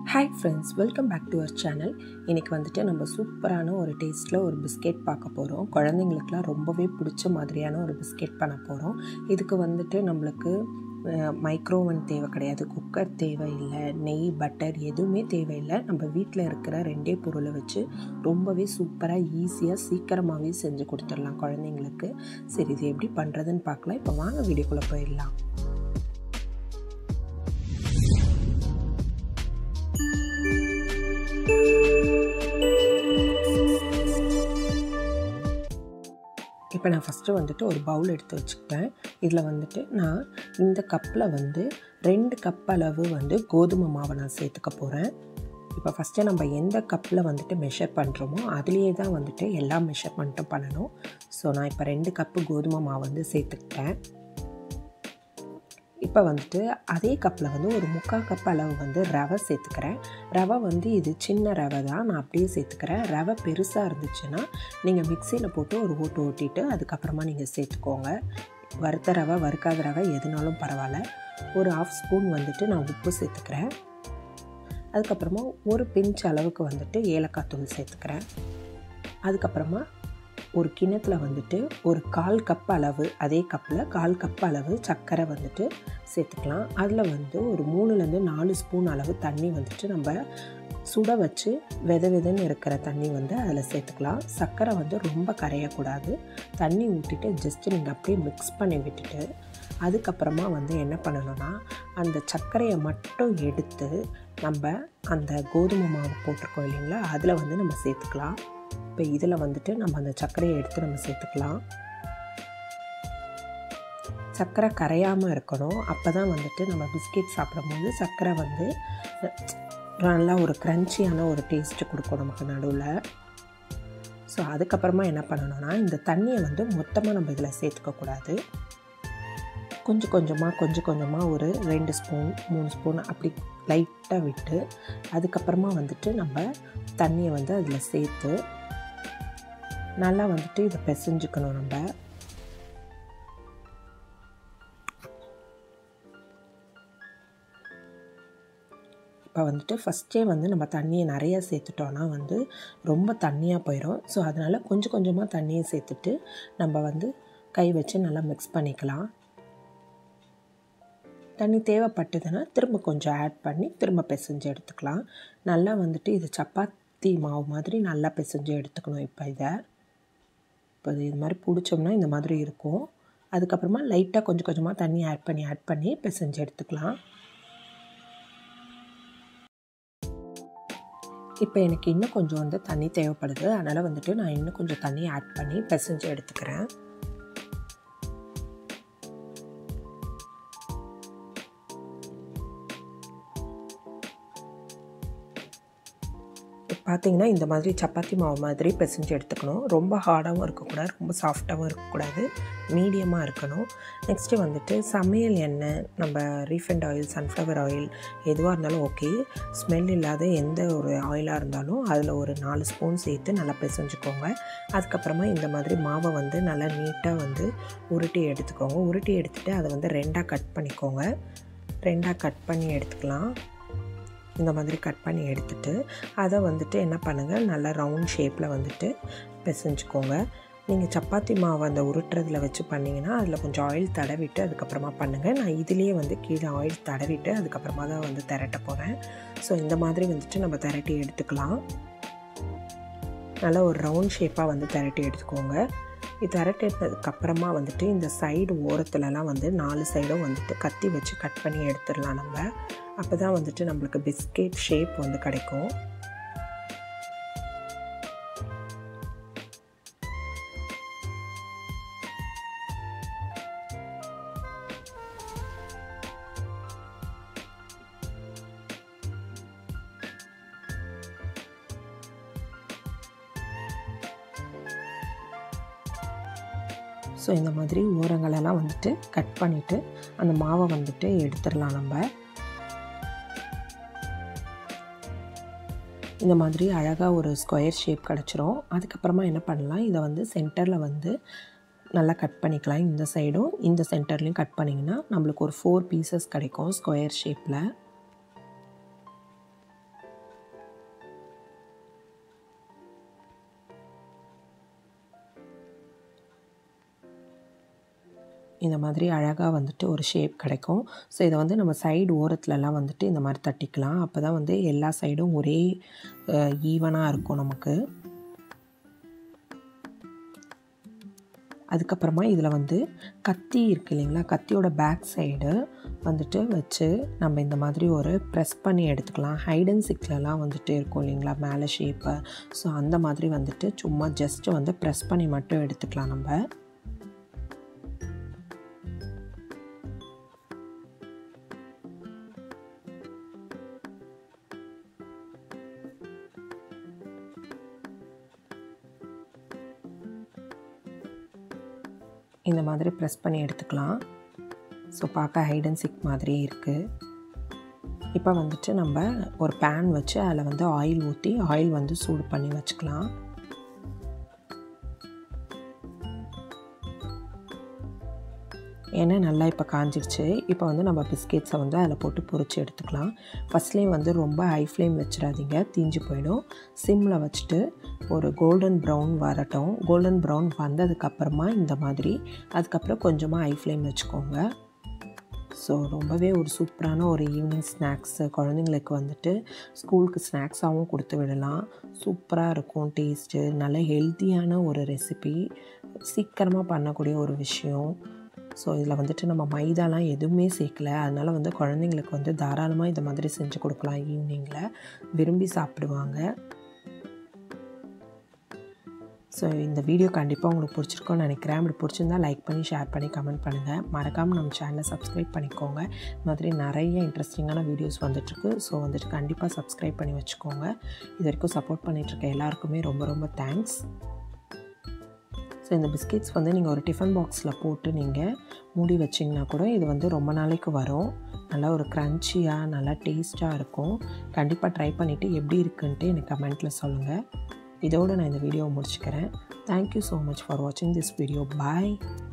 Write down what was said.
hi friends welcome back to our channel இன்றைக்கி வந்துட்டு நம்ம சூப்பரான ஒரு டேஸ்ட்டில் ஒரு பிஸ்கெட் பார்க்க போகிறோம் குழந்தைங்களுக்குலாம் ரொம்பவே பிடிச்ச மாதிரியான ஒரு பிஸ்கெட் பண்ண போகிறோம் இதுக்கு வந்துட்டு நம்மளுக்கு மைக்ரோவன் தேவை கிடையாது குக்கர் தேவையில்லை நெய் பட்டர் எதுவுமே தேவையில்லை நம்ம வீட்டில் இருக்கிற ரெண்டே பொருளை வச்சு ரொம்பவே சூப்பராக ஈஸியாக சீக்கிரமாகவே செஞ்சு கொடுத்துடலாம் குழந்தைங்களுக்கு சரி இது எப்படி பண்ணுறதுன்னு பார்க்கலாம் இப்போ வாங்க வீடியோக்குள்ளே போயிடலாம் இப்போ நான் ஃபஸ்ட்டு வந்துட்டு ஒரு பவுல் எடுத்து வச்சுக்கிட்டேன் இதில் வந்துட்டு நான் இந்த கப்பில் வந்து ரெண்டு கப் அளவு வந்து கோதுமை மாவை நான் சேர்த்துக்க போகிறேன் இப்போ ஃபஸ்ட்டு நம்ம எந்த கப்பில் வந்துட்டு மெஷர் பண்ணுறோமோ அதுலேயே தான் வந்துட்டு எல்லா மெஷர்மெண்ட்டும் பண்ணணும் ஸோ நான் இப்போ ரெண்டு கப்பு கோதுமை மாவு வந்து சேர்த்துக்கிட்டேன் இப்போ வந்துட்டு அதே கப்பில் வந்து ஒரு முக்கால் கப் அளவு வந்து ரவை சேர்த்துக்கிறேன் ரவை வந்து இது சின்ன ரவை தான் நான் அப்படியே சேர்த்துக்கிறேன் ரவை பெருசாக இருந்துச்சுன்னா நீங்கள் மிக்சியில் போட்டு ஒரு ஓட்டு ஓட்டிட்டு அதுக்கப்புறமா நீங்கள் சேர்த்துக்கோங்க வறுத்த ரவை வறுக்காத ரவை எதுனாலும் பரவாயில்ல ஒரு ஆஃப் ஸ்பூன் வந்துட்டு நான் உப்பு சேர்த்துக்கிறேன் அதுக்கப்புறமா ஒரு பிஞ்ச் அளவுக்கு வந்துட்டு ஏலக்காய் தூள் சேர்த்துக்கிறேன் அதுக்கப்புறமா ஒரு கிணத்துல வந்துட்டு ஒரு கால் கப் அளவு அதே கப்பில் கால் கப் அளவு சர்க்கரை வந்துட்டு சேர்த்துக்கலாம் அதில் வந்து ஒரு மூணுலேருந்து நாலு ஸ்பூன் அளவு தண்ணி வந்துட்டு நம்ம சுட வச்சு வித விதன்னு இருக்கிற தண்ணி வந்து அதில் சேர்த்துக்கலாம் சர்க்கரை வந்து ரொம்ப கரையக்கூடாது தண்ணி ஊற்றிட்டு ஜஸ்ட்டு நீங்கள் அப்படியே மிக்ஸ் பண்ணி விட்டுட்டு அதுக்கப்புறமா வந்து என்ன பண்ணணும்னா அந்த சர்க்கரையை மட்டும் எடுத்து நம்ம அந்த கோதுமை மாவு போட்டிருக்கோம் இல்லைங்களா அதில் வந்து நம்ம சேர்த்துக்கலாம் இப்போ இதில் வந்துட்டு நம்ம அந்த சர்க்கரையை எடுத்து நம்ம சேர்த்துக்கலாம் சர்க்கரை கரையாமல் இருக்கணும் அப்போ தான் வந்துட்டு நம்ம பிஸ்கெட் சாப்பிடும்போது சர்க்கரை வந்து நல்லா ஒரு க்ரன்ச்சியான ஒரு டேஸ்ட்டு கொடுக்கும் நமக்கு நடுவில் ஸோ அதுக்கப்புறமா என்ன பண்ணணும்னா இந்த தண்ணியை வந்து மொத்தமாக நம்ம இதில் சேர்த்துக்கக்கூடாது கொஞ்சம் கொஞ்சமாக கொஞ்சம் கொஞ்சமாக ஒரு ரெண்டு ஸ்பூன் மூணு ஸ்பூன் அப்படி லைட்டாக விட்டு அதுக்கப்புறமா வந்துட்டு நம்ம தண்ணியை வந்து அதில் சேர்த்து நல்லா வந்துட்டு இதை பிசைஞ்சுக்கணும் நம்ம இப்போ வந்துட்டு ஃபஸ்ட்டே வந்து நம்ம தண்ணியை நிறைய சேர்த்துட்டோன்னா வந்து ரொம்ப தண்ணியாக போயிடும் ஸோ அதனால் கொஞ்சம் கொஞ்சமாக தண்ணியை சேர்த்துட்டு நம்ம வந்து கை வச்சு நல்லா மிக்ஸ் பண்ணிக்கலாம் தண்ணி தேவைப்பட்டதுன்னா திரும்ப கொஞ்சம் ஆட் பண்ணி திரும்ப பிசைஞ்சு எடுத்துக்கலாம் நல்லா வந்துட்டு இது சப்பாத்தி மாவு மாதிரி நல்லா பிசைஞ்சு எடுத்துக்கணும் இப்போ இதை இப்போ இது மாதிரி பிடிச்சோம்னா இந்த மாதிரி இருக்கும் அதுக்கப்புறமா லைட்டாக கொஞ்சம் கொஞ்சமாக தண்ணி ஆட் பண்ணி ஆட் பண்ணி பிசைஞ்சு எடுத்துக்கலாம் இப்போ எனக்கு இன்னும் கொஞ்சம் வந்து தண்ணி தேவைப்படுது அதனால் வந்துட்டு நான் இன்னும் கொஞ்சம் தண்ணி ஆட் பண்ணி பிசைஞ்சு எடுத்துக்கிறேன் பார்த்திங்கன்னா இந்த மாதிரி சப்பாத்தி மாவு மாதிரி பிசைஞ்சு எடுத்துக்கணும் ரொம்ப ஹார்டாகவும் இருக்கக்கூடாது ரொம்ப சாஃப்டாகவும் இருக்கக்கூடாது மீடியமாக இருக்கணும் நெக்ஸ்ட்டு வந்துட்டு சமையல் எண்ணெய் நம்ம ரீஃபண்ட் ஆயில் சன்ஃப்ளவர் ஆயில் எதுவாக இருந்தாலும் ஓகே ஸ்மெல் இல்லாத எந்த ஒரு ஆயிலாக இருந்தாலும் அதில் ஒரு நாலு ஸ்பூன் சேர்த்து நல்லா பிசைஞ்சுக்கோங்க அதுக்கப்புறமா இந்த மாதிரி மாவை வந்து நல்லா நீட்டாக வந்து உருட்டி எடுத்துக்கோங்க உருட்டி எடுத்துகிட்டு அதை வந்து ரெண்டாக கட் பண்ணிக்கோங்க ரெண்டாக கட் பண்ணி எடுத்துக்கலாம் இந்த மாதிரி கட் பண்ணி எடுத்துட்டு அதை வந்துட்டு என்ன பண்ணுங்கள் நல்லா ரவுண்ட் ஷேப்பில் வந்துட்டு பிசைஞ்சுக்கோங்க நீங்கள் சப்பாத்தி மாவு அந்த உருட்டுறதுல வச்சு பண்ணிங்கன்னா அதில் கொஞ்சம் ஆயில் தடவிட்டு அதுக்கப்புறமா பண்ணுங்கள் நான் இதுலேயே வந்து கீழே ஆயில் தடவிட்டு அதுக்கப்புறமா தான் வந்து திரட்ட போகிறேன் ஸோ இந்த மாதிரி வந்துட்டு நம்ம திரட்டி எடுத்துக்கலாம் நல்லா ஒரு ரவுண்ட் ஷேப்பாக வந்து திரட்டி எடுத்துக்கோங்க இது திரட்டினதுக்கப்புறமா வந்துட்டு இந்த சைடு ஓரத்துலலாம் வந்து நாலு சைடும் வந்துட்டு கத்தி வச்சு கட் பண்ணி எடுத்துடலாம் நம்ம அப்போ தான் வந்துட்டு நம்மளுக்கு பிஸ்கெட் ஷேப் வந்து கிடைக்கும் ஸோ இந்த மாதிரி ஓரங்களெல்லாம் வந்துட்டு கட் பண்ணிவிட்டு அந்த மாவை வந்துட்டு எடுத்துடலாம் நம்ம இந்த மாதிரி அழகாக ஒரு ஸ்கொயர் ஷேப் கிடச்சிரும் அதுக்கப்புறமா என்ன பண்ணலாம் இதை வந்து சென்டரில் வந்து நல்லா கட் பண்ணிக்கலாம் இந்த சைடும் இந்த சென்டர்லேயும் கட் பண்ணிங்கன்னா நம்மளுக்கு ஒரு ஃபோர் பீசஸ் கிடைக்கும் ஸ்கொயர் ஷேப்பில் இந்த மாதிரி அழகாக வந்துட்டு ஒரு ஷேப் கிடைக்கும் ஸோ இதை வந்து நம்ம சைடு ஓரத்துலலாம் வந்துட்டு இந்த மாதிரி தட்டிக்கலாம் அப்போ தான் வந்து எல்லா சைடும் ஒரே ஈவனாக இருக்கும் நமக்கு அதுக்கப்புறமா இதில் வந்து கத்தி இருக்குது இல்லைங்களா கத்தியோட பேக் சைடு வந்துட்டு வச்சு நம்ம இந்த மாதிரி ஒரு ப்ரெஸ் பண்ணி எடுத்துக்கலாம் ஹைடன் சிக்லலாம் வந்துட்டு இருக்கும் இல்லைங்களா மேலே ஷேப்பை ஸோ அந்த மாதிரி வந்துட்டு சும்மா ஜஸ்ட்டு வந்து ப்ரெஸ் பண்ணி மட்டும் எடுத்துக்கலாம் நம்ம இந்த மாதிரி ப்ரெஸ் பண்ணி எடுத்துக்கலாம் ஸோ பார்க்க ஹைட் அண்ட் சிக் மாதிரியே இருக்குது இப்போ வந்துட்டு நம்ம ஒரு பேன் வச்சு அதில் வந்து ஆயில் ஊற்றி ஆயில் வந்து சூடு பண்ணி வச்சுக்கலாம் எண்ணெய் நல்லா இப்போ காஞ்சிடுச்சு இப்போ வந்து நம்ம பிஸ்கெட்ஸை வந்து அதில் போட்டு பொறிச்சு எடுத்துக்கலாம் ஃபஸ்ட்லேயே வந்து ரொம்ப ஹை ஃப்ளேம் வச்சிடாதீங்க தீஞ்சு போயிடும் சிம்மில் வச்சுட்டு ஒரு கோல்டன் ப்ரௌன் வரட்டும் கோல்டன் ப்ரௌன் வந்ததுக்கப்புறமா இந்த மாதிரி அதுக்கப்புறம் கொஞ்சமாக ஹை ஃப்ளேம் வச்சுக்கோங்க ஸோ ரொம்பவே ஒரு சூப்பரான ஒரு ஈவினிங் ஸ்நாக்ஸு குழந்தைங்களுக்கு வந்துட்டு ஸ்கூலுக்கு ஸ்நாக்ஸாகவும் கொடுத்து விடலாம் சூப்பராக இருக்கும் டேஸ்ட்டு நல்ல ஹெல்த்தியான ஒரு ரெசிபி சீக்கிரமாக பண்ணக்கூடிய ஒரு விஷயம் ஸோ இதில் வந்துட்டு நம்ம மைதாலாம் எதுவுமே சேர்க்கல அதனால் வந்து குழந்தைங்களுக்கு வந்து தாராளமாக இந்த மாதிரி செஞ்சு கொடுக்கலாம் ஈவினிங்கில் விரும்பி சாப்பிடுவாங்க ஸோ இந்த வீடியோ கண்டிப்பாக உங்களுக்கு பிடிச்சிருக்கோன்னு நினைக்கிறேன் அப்படி பிடிச்சிருந்தா லைக் பண்ணி ஷேர் பண்ணி கமெண்ட் பண்ணுங்கள் மறக்காமல் நம்ம சேனலை சப்ஸ்கிரைப் பண்ணிக்கோங்க இந்த மாதிரி நிறைய இன்ட்ரெஸ்டிங்கான வீடியோஸ் வந்துட்டுருக்கு ஸோ வந்துட்டு கண்டிப்பாக சப்ஸ்கிரைப் பண்ணி வச்சுக்கோங்க இது வரைக்கும் சப்போர்ட் பண்ணிகிட்ருக்க எல்லாருக்குமே ரொம்ப ரொம்ப தேங்க்ஸ் ஸோ இந்த பிஸ்கெட்ஸ் வந்து நீங்கள் ஒரு டிஃபன் பாக்ஸில் போட்டு நீங்கள் மூடி வச்சிங்கன்னா கூட இது வந்து ரொம்ப நாளைக்கு வரும் நல்லா ஒரு க்ரன்ச்சியாக நல்லா டேஸ்ட்டாக இருக்கும் கண்டிப்பாக ட்ரை பண்ணிவிட்டு எப்படி இருக்குன்ட்டு எனக்கு கமெண்ட்டில் சொல்லுங்கள் இதோடு நான் இந்த வீடியோவை முடிச்சுக்கிறேன் தேங்க்யூ ஸோ மச் ஃபார் வாட்சிங் திஸ் வீடியோ பாய்